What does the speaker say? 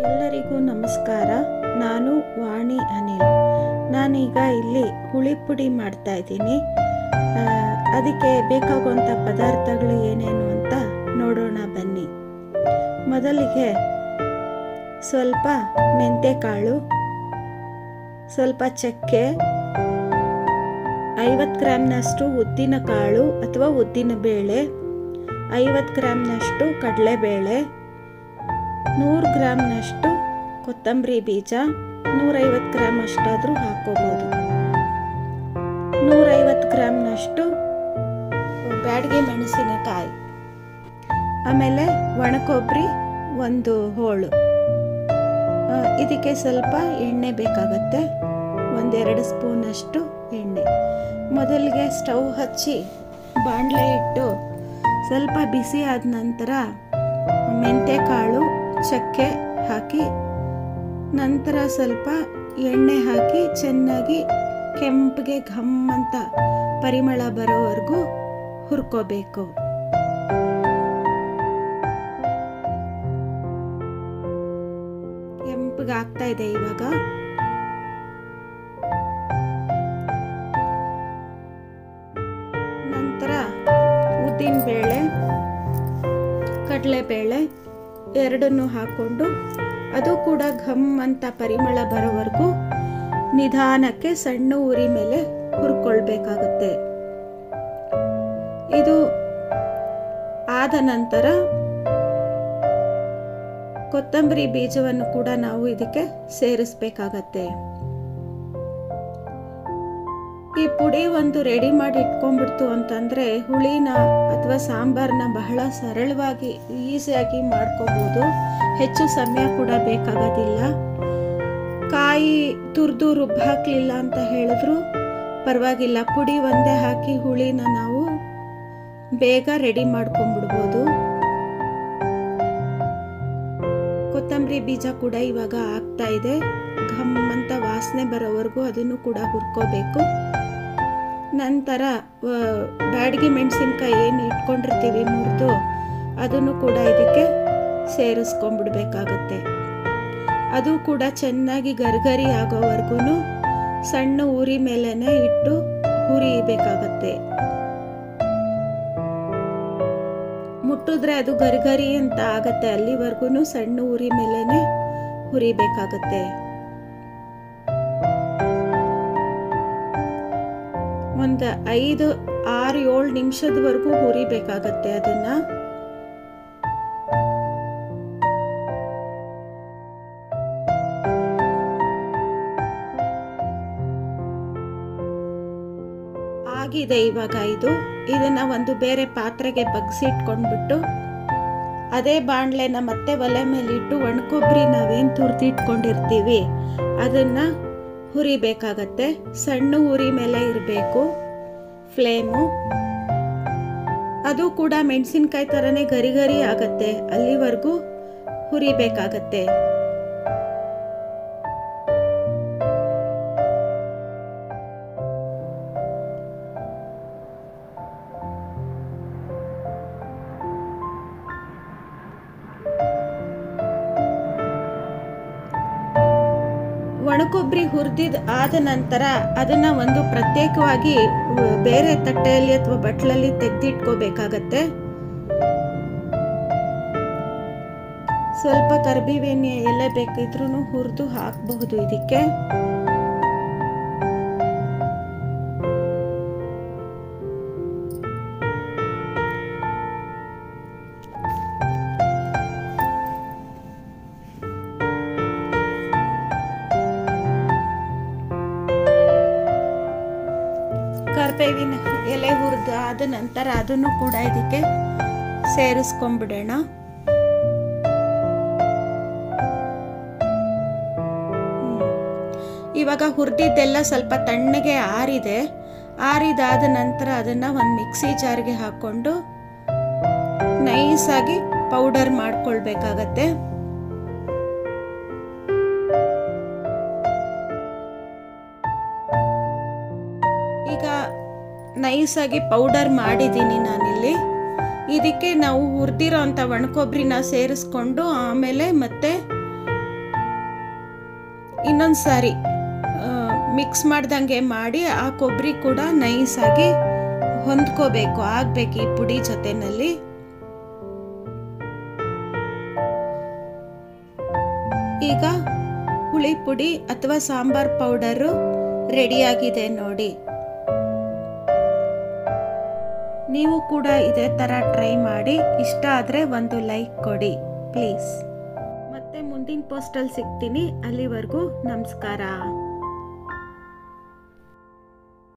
ಎಲ್ಲರಿಗೂ ನಮಸ್ಕಾರ ನಾನು ವಾಣಿ ಅನಿಲ್ ನಾನೀಗ ಇಲ್ಲಿ ಹುಳಿ ಪುಡಿ ಮಾಡ್ತಾ ಇದ್ದೀನಿ ಆ, ಅದಕ್ಕೆ ಬೇಕಾಗುವಂಥ ಪದಾರ್ಥಗಳು ಏನೇನು ಅಂತ ನೋಡೋಣ ಬನ್ನಿ ಮೊದಲಿಗೆ ಸ್ವಲ್ಪ ಮೆಂತೆಕಾಳು ಸ್ವಲ್ಪ ಚಕ್ಕೆ ಐವತ್ತು ಗ್ರಾಮ್ನಷ್ಟು ಉದ್ದಿನ ಕಾಳು ಅಥವಾ ಉದ್ದಿನ ಬೇಳೆ ಐವತ್ತು ಗ್ರಾಮ್ನಷ್ಟು ಕಡಲೆಬೇಳೆ ನೂರು ಗ್ರಾಮ್ನಷ್ಟು ಕೊತ್ತಂಬರಿ ಬೀಜ ನೂರೈವತ್ತು ಗ್ರಾಮ್ ಅಷ್ಟಾದರೂ ಹಾಕೋಬೋದು ನೂರೈವತ್ತು ಗ್ರಾಮ್ನಷ್ಟು ಬ್ಯಾಡಗೆ ಮೆಣಸಿನಕಾಯಿ ಆಮೇಲೆ ಒಣಕೊಬ್ಬರಿ ಒಂದು ಹೋಳು ಆ, ಇದಕ್ಕೆ ಸ್ವಲ್ಪ ಎಣ್ಣೆ ಬೇಕಾಗತ್ತೆ ಒಂದೆರಡು ಸ್ಪೂನಷ್ಟು ಎಣ್ಣೆ ಮೊದಲಿಗೆ ಸ್ಟವ್ ಹಚ್ಚಿ ಬಾಣಲೆ ಇಟ್ಟು ಸ್ವಲ್ಪ ಬಿಸಿ ಆದ ನಂತರ ಮೆಂತೆಕಾಳು ಚಕ್ಕೆ ಹಾಕಿ ನಂತರ ಸ್ವಲ್ಪ ಎಣ್ಣೆ ಹಾಕಿ ಚೆನ್ನಾಗಿ ಕೆಂಪಗೆ ಘಮ್ ಅಂತ ಪರಿಮಳ ಬರೋವರೆಗೂ ಹುರ್ಕೋಬೇಕು ಕೆಂಪಗೆ ಆಗ್ತಾ ಇದೆ ಇವಾಗ ನಂತರ ಉದ್ದಿನ ಬೇಳೆ ಕಡಲೆಬೇಳೆ ಎರಡನ್ನು ಹಾಕೊಂಡು ಅದು ಕೂಡ ಘಮ್ ಅಂತ ಪರಿಮಳ ಬರೋವರೆಗೂ ನಿಧಾನಕ್ಕೆ ಸಣ್ಣ ಉರಿ ಮೇಲೆ ಹುರ್ಕೊಳ್ಬೇಕಾಗುತ್ತೆ ಇದು ಆದ ನಂತರ ಕೊತ್ತಂಬರಿ ಬೀಜವನ್ನು ಕೂಡ ನಾವು ಇದಕ್ಕೆ ಸೇರಿಸ್ಬೇಕಾಗತ್ತೆ ಈ ಪುಡಿ ಒಂದು ರೆಡಿ ಮಾಡಿ ಇಟ್ಕೊಂಡ್ಬಿಡ್ತು ಅಂತಂದ್ರೆ ಹುಳಿನ ಅಥವಾ ಸಾಂಬಾರನ್ನ ಬಹಳ ಸರಳವಾಗಿ ಈಸಿಯಾಗಿ ಮಾಡ್ಕೋಬಹುದು ಹೆಚ್ಚು ಸಮಯ ಕೂಡ ಬೇಕಾಗೋದಿಲ್ಲ ಕಾಯಿ ತುರ್ದು ರುಬ್ಬ ಹಾಕ್ಲಿಲ್ಲ ಅಂತ ಹೇಳಿದ್ರು ಪರವಾಗಿಲ್ಲ ಪುಡಿ ಒಂದೇ ಹಾಕಿ ಹುಳಿನ ನಾವು ಬೇಗ ರೆಡಿ ಮಾಡ್ಕೊಂಡ್ಬಿಡ್ಬೋದು ಕೊತ್ತಂಬರಿ ಬೀಜ ಕೂಡ ಇವಾಗ ಆಗ್ತಾ ಇದೆ ಘಮ್ ಅಂತ ವಾಸನೆ ಬರೋವರೆಗೂ ಅದನ್ನು ಕೂಡ ಹುರ್ಕೋಬೇಕು ನಂತರ ಆ, ಬ್ಯಾಡಗಿ ಮೆಣಸಿನ್ಕಾಯಿ ಏನು ಇಟ್ಕೊಂಡಿರ್ತೀವಿ ಮುರಿದು ಅದನ್ನು ಕೂಡ ಇದಕ್ಕೆ ಸೇರಿಸ್ಕೊಂಡ್ಬಿಡ್ಬೇಕಾಗತ್ತೆ ಅದು ಕೂಡ ಚೆನ್ನಾಗಿ ಗರ್ಗರಿ ಆಗೋವರೆಗೂ ಸಣ್ಣ ಉರಿ ಮೇಲೆನೆ ಇಟ್ಟು ಹುರಿಬೇಕಾಗತ್ತೆ ಮುಟ್ಟಿದ್ರೆ ಅದು ಗರಿಗರಿ ಅಂತ ಆಗತ್ತೆ ಅಲ್ಲಿವರೆಗೂ ಸಣ್ಣ ಉರಿ ಮೇಲೆನೆ ಹುರಿಬೇಕಾಗತ್ತೆ ಒಂದು ಐದು ಆರು ಏಳು ನಿಮಿಷದವರೆಗೂ ಹುರಿಬೇಕಾಗತ್ತೆ ಅದನ್ನ ಆಗಿದೆ ಇವಾಗ ಇದು ಇದನ್ನ ಒಂದು ಬೇರೆ ಪಾತ್ರೆಗೆ ಬಗ್ಸಿಟ್ಕೊಂಡ್ಬಿಟ್ಟು ಅದೇ ಬಾಣಲೆನ ಮತ್ತೆ ಒಲೆ ಮೇಲೆ ಇಟ್ಟು ಒಣಕೊಬ್ಬರಿ ನಾವೇನು ತುರ್ದಿಟ್ಕೊಂಡಿರ್ತೀವಿ ಅದನ್ನ ಹುರಿಬೇಕಾಗತ್ತೆ ಸಣ್ಣ ಉರಿ ಮೇಲೆ ಇರಬೇಕು ಫ್ಲೇಮು ಅದು ಕೂಡ ಮೆಣಸಿನ್ಕಾಯಿ ಥರನೇ ಗರಿ ಗರಿ ಆಗತ್ತೆ ಅಲ್ಲಿವರೆಗೂ ಹುರಿಬೇಕಾಗತ್ತೆ ಒಣಕೊಬ್ಬರಿ ಹುರಿದಿದ್ ಆದ ನಂತರ ಅದನ್ನ ಒಂದು ಪ್ರತ್ಯೇಕವಾಗಿ ಉ, ಬೇರೆ ತಟ್ಟೆಯಲ್ಲಿ ಅಥವಾ ಬಟ್ಲಲ್ಲಿ ತೆಗೆದಿಟ್ಕೋಬೇಕಾಗತ್ತೆ ಸ್ವಲ್ಪ ಕರಿಬೇವಿನ ಎಲೆ ಬೇಕಿದ್ರೂ ಹುರಿದು ಹಾಕಬಹುದು ಇದಕ್ಕೆ ಕರ್ಬೇವಿನ ಎಲೆ ಹುರಿದು ಆದ ನಂತರ ಅದನ್ನು ಕೂಡ ಇದಕ್ಕೆ ಸೇರಿಸ್ಕೊಂಡ್ಬಿಡೋಣ ಹ್ಮ್. ಇವಾಗ ಹುರಿದಿದ್ದೆಲ್ಲ ಸ್ವಲ್ಪ ತಣ್ಣಗೆ ಆರಿದೆ ಆರಿದಾದ ನಂತರ ಅದನ್ನ ಒಂದು ಮಿಕ್ಸಿ ಜಾರ್ಗೆ ಹಾಕೊಂಡು ನೈಸಾಗಿ ಪೌಡರ್ ಮಾಡ್ಕೊಳ್ಬೇಕಾಗತ್ತೆ ಈಗ ನೈಸಾಗಿ ಪೌಡರ್ ಮಾಡಿದ್ದೀನಿ ನಾನಿಲ್ಲಿ ಇದಕ್ಕೆ ನಾವು ಹುರಿದಿರೋ ಅಂಥ ಒಣಕೊಬ್ಬರಿನ ಸೇರಿಸ್ಕೊಂಡು ಆಮೇಲೆ ಮತ್ತೆ ಇನ್ನೊಂದು ಸಾರಿ ಮಿಕ್ಸ್ ಮಾಡ್ದಂಗೆ ಮಾಡಿ ಆ ಕೊಬ್ಬರಿ ಕೂಡ ನೈಸಾಗಿ ಹೊಂದ್ಕೋಬೇಕು ಆಗ್ಬೇಕು ಈ ಪುಡಿ ಜೊತೆನಲ್ಲಿ ಈಗ ಹುಳಿ ಪುಡಿ ಅಥವಾ ಸಾಂಬಾರ್ ಪೌಡರು ರೆಡಿಯಾಗಿದೆ ನೋಡಿ ನೀವು ಕೂಡ ಇದೇ ಥರ ಟ್ರೈ ಮಾಡಿ ಇಷ್ಟ ಆದರೆ ಒಂದು ಲೈಕ್ ಕೊಡಿ ಪ್ಲೀಸ್ ಮತ್ತೆ ಮುಂದಿನ ಪೋಸ್ಟಲ್ಲಿ ಸಿಗ್ತೀನಿ ಅಲ್ಲಿವರೆಗೂ ನಮಸ್ಕಾರ